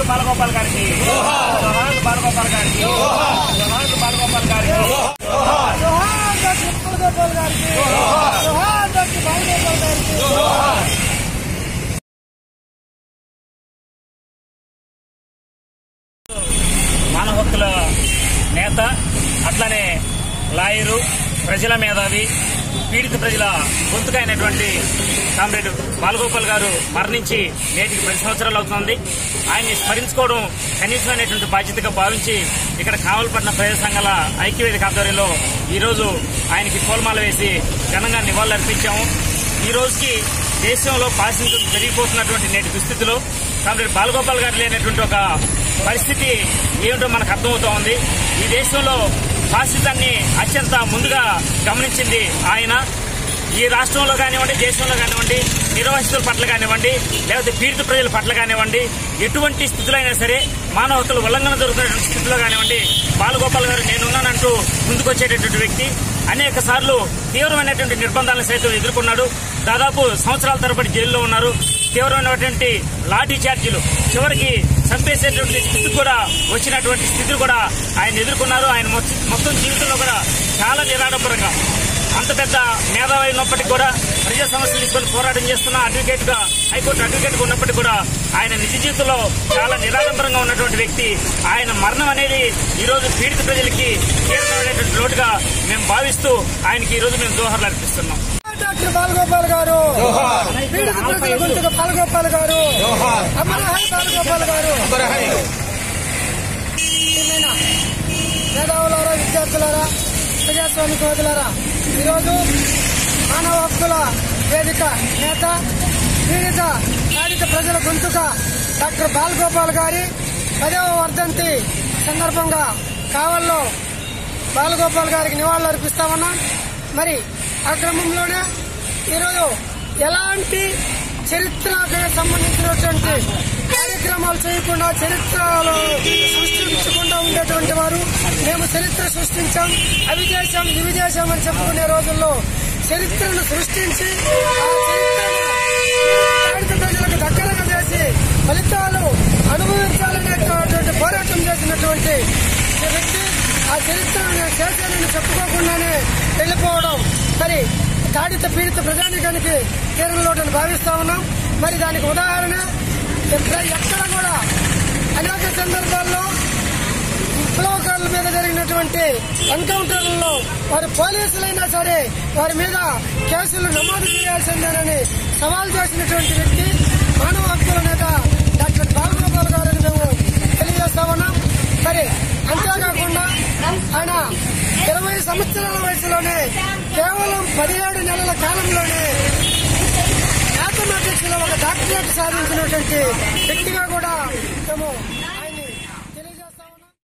జోహార్ బాలగోపాల్ గారికి జోహార్ బాలగోపాల్ గారికి జోహార్ బాలగోపాల్ గారికి జోహార్ డాక్టర్ బాలగోపాల్ గారికి జోహార్ డాక్టర్ బాలగోపాల్ గారికి మానవ హక్కుల నేత అట్లానే లాయరు ప్రజల మేధావి పీడిత ప్రజల గొంతుకైనటువంటి కామ్రేడ్ బాలగోపాల్ గారు మరణించి నేటికి పది సంవత్సరాలు అవుతుంది ఆయన్ని స్మరించుకోవడం కనీసమైనటువంటి బాధ్యతగా భావించి ఇక్కడ కావలపడిన ప్రజా సంఘాల ఐక్యవేదిక ఆధ్వర్యంలో ఈరోజు ఆయనకి పూలమాల వేసి ఘనంగా నివాళులర్పించాము ఈ రోజుకి దేశంలో పాసింగ్ పెరిగిపోతున్నటువంటి నేటి దుస్థితిలో కామ్రేడ్ బాలగోపాల్ గారు లేనటువంటి ఒక పరిస్థితి ఏమిటో మనకు అర్థమవుతా ఉంది ఈ దేశంలో ఫాసిజాన్ని అత్యంత ముందుగా గమనించింది ఆయన ఈ రాష్ట్రంలో కానివ్వండి దేశంలో కానివ్వండి నిర్వాసితుల పట్ల కానివ్వండి లేకపోతే పీడిత ప్రజల పట్ల కానివ్వండి ఎటువంటి స్థితిలో అయినా సరే మానవ హక్కుల ఉల్లంఘన జరుగుతున్నటువంటి స్థితిలో కానివ్వండి బాలగోపాల్ గారు నేనున్నానంటూ ముందుకొచ్చేటటువంటి వ్యక్తి అనేక సార్లు తీవ్రమైనటువంటి నిర్బంధాలను సైతం ఎదుర్కొన్నాడు దాదాపు సంవత్సరాల తరబడి జైల్లో ఉన్నారు తీవ్రమైనటువంటి లాఠీ చార్జీలు చివరికి చంపేసేటువంటి స్థితి కూడా వచ్చినటువంటి స్థితిని కూడా ఆయన ఎదుర్కొన్నారు ఆయన మొత్తం- మొత్తం జీవితంలో కూడా చాలా నిరాడంబరంగా అంత పెద్ద మేధావి ఉన్నప్పటికీ కూడా ప్రజా సమస్యలు తీసుకొని పోరాటం చేస్తున్న అడ్వకేట్ గా హైకోర్టు అడ్వకేట్ గా ఉన్నప్పటికీ కూడా ఆయన నిజ జీవితంలో చాలా నిరాడంబరంగా ఉన్నటువంటి వ్యక్తి ఆయన మరణం అనేది ఈ రోజు పీడిత ప్రజలకి తీవ్రమైనటువంటి లోటుగా మేము భావిస్తూ ఆయనకి ఈ రోజు మేము జోహర్లు అర్పిస్తున్నాం డాక్టర్ బాలగోపాల్ గారు పీడిత ప్రజల గొంతుక బాలగోపాల్ గారు అమరహాయ్ బాలగోపాల్ గారు ఏమైనా మేధావులారా విద్యార్థులారా ప్రజాస్వామికవాదులారా ఈరోజు మానవ హక్కుల వేదిక నేత పీడిత బాధిత ప్రజల గొంతుక డాక్టర్ బాలగోపాల్ గారి పదవ వర్ధంతి సందర్భంగా కావల్లో బాలగోపాల్ గారికి నివాళులు అర్పిస్తామన్నా మరి ఆ క్రమంలోనే ఈరోజు ఎలాంటి చరిత్రకు సంబంధించినటువంటి కార్యక్రమాలు చేయకుండా చరిత్రలో సృష్టించకుండా ఉండేటువంటి వారు మేము చరిత్ర సృష్టించాం అవి చేశాం ఇవి చేశాం అని చెప్పుకునే రోజుల్లో చరిత్రను సృష్టించి ఆ చరిత్రను బాధిత ప్రజలకు దగ్గరగా చేసి ఫలితాలు అనుభవించాలనేటువంటి పోరాటం చేసినటువంటి వ్యక్తి ఆ చరిత్రను నేను చేశానని చెప్పుకోకుండానే వెళ్ళిపోవడం మరి తాడిత పీడిత ప్రజానికానికి తీరంలోటని భావిస్తా ఉన్నాం మరి దానికి ఉదాహరణ ఎక్కడ ఎక్కడ కూడా అనేక సందర్భాల్లో విప్లవకారుల మీద జరిగినటువంటి ఎన్కౌంటర్లలో వారి పోలీసులైనా సరే వారి మీద కేసులు నమోదు చేయాల్సిందేనని సవాల్ చేసినటువంటి వ్యక్తి మానవ హక్కుల నేత డాక్టర్ బాలగోపాల్ గారని మేము తెలియజేస్తా ఉన్నాం మరి అంతేకాకుండా ఆయన ఇరవై సంవత్సరాల వయసులోనే కేవలం పదిహేడు నెలల కాలంలోనే మ్యాథమెటిక్స్ లో ఒక డాక్టరేట్ సాధించినటువంటి వ్యక్తిగా కూడా మేము